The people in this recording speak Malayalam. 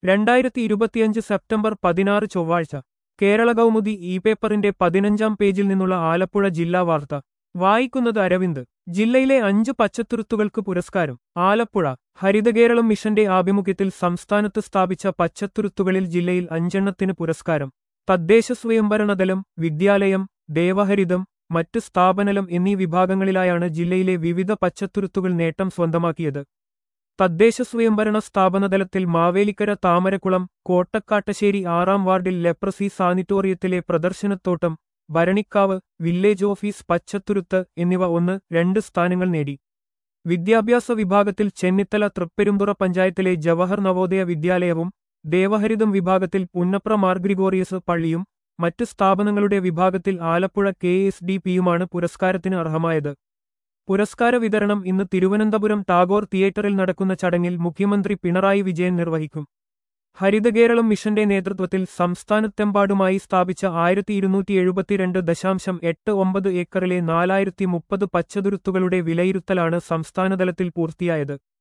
രണ്ടായിരത്തി ഇരുപത്തിയഞ്ച് സെപ്റ്റംബർ പതിനാറ് ചൊവ്വാഴ്ച കേരള കൗമുദി ഇ പേപ്പറിന്റെ പതിനഞ്ചാം പേജിൽ നിന്നുള്ള ആലപ്പുഴ ജില്ലാ വാർത്ത വായിക്കുന്നത് അരവിന്ദ് ജില്ലയിലെ അഞ്ച് പച്ചത്തുരുത്തുകൾക്ക് പുരസ്കാരം ആലപ്പുഴ ഹരിതകേരളം മിഷന്റെ ആഭിമുഖ്യത്തിൽ സംസ്ഥാനത്ത് സ്ഥാപിച്ച പച്ചത്തുരുത്തുകളിൽ ജില്ലയിൽ അഞ്ചെണ്ണത്തിന് പുരസ്കാരം തദ്ദേശ സ്വയംഭരണതലം വിദ്യാലയം ദേവഹരിതം മറ്റ് സ്ഥാപനലം എന്നീ വിഭാഗങ്ങളിലായാണ് ജില്ലയിലെ വിവിധ പച്ചത്തുരുത്തുകൾ നേട്ടം സ്വന്തമാക്കിയത് തദ്ദേശ സ്വയംഭരണ സ്ഥാപനതലത്തിൽ മാവേലിക്കര താമരക്കുളം കോട്ടക്കാട്ടശ്ശേരി ആറാം വാർഡിൽ ലെപ്രസി സാനിറ്റോറിയത്തിലെ പ്രദർശനത്തോട്ടം ഭരണിക്കാവ് വില്ലേജ് ഓഫീസ് പച്ചത്തുരുത്ത് എന്നിവ ഒന്ന് രണ്ട് സ്ഥാനങ്ങൾ നേടി വിദ്യാഭ്യാസ വിഭാഗത്തിൽ ചെന്നിത്തല തൃപ്പെരുമ്പുറ പഞ്ചായത്തിലെ ജവഹർ നവോദയ വിദ്യാലയവും ദേവഹരിതം വിഭാഗത്തിൽ പുന്നപ്ര മാർ ഗ്രിഗോറിയസ് പള്ളിയും മറ്റ് സ്ഥാപനങ്ങളുടെ വിഭാഗത്തിൽ ആലപ്പുഴ കെ എസ് ഡി പിയുമാണ് പുരസ്കാരത്തിന് അർഹമായത് പുരസ്കാര വിതരണം ഇന്ന് തിരുവനന്തപുരം ടാഗോർ തിയേറ്ററിൽ നടക്കുന്ന ചടങ്ങിൽ മുഖ്യമന്ത്രി പിണറായി വിജയൻ നിർവഹിക്കും ഹരിതകേരളം മിഷന്റെ നേതൃത്വത്തിൽ സംസ്ഥാനത്തെമ്പാടുമായി സ്ഥാപിച്ച ആയിരത്തി ഇരുന്നൂറ്റി എഴുപത്തിരണ്ട് ദശാംശം എട്ട് ഒമ്പത് ഏക്കറിലെ നാലായിരത്തി മുപ്പത് പച്ചതുരുത്തുകളുടെ വിലയിരുത്തലാണ് സംസ്ഥാനതലത്തിൽ പൂർത്തിയായത്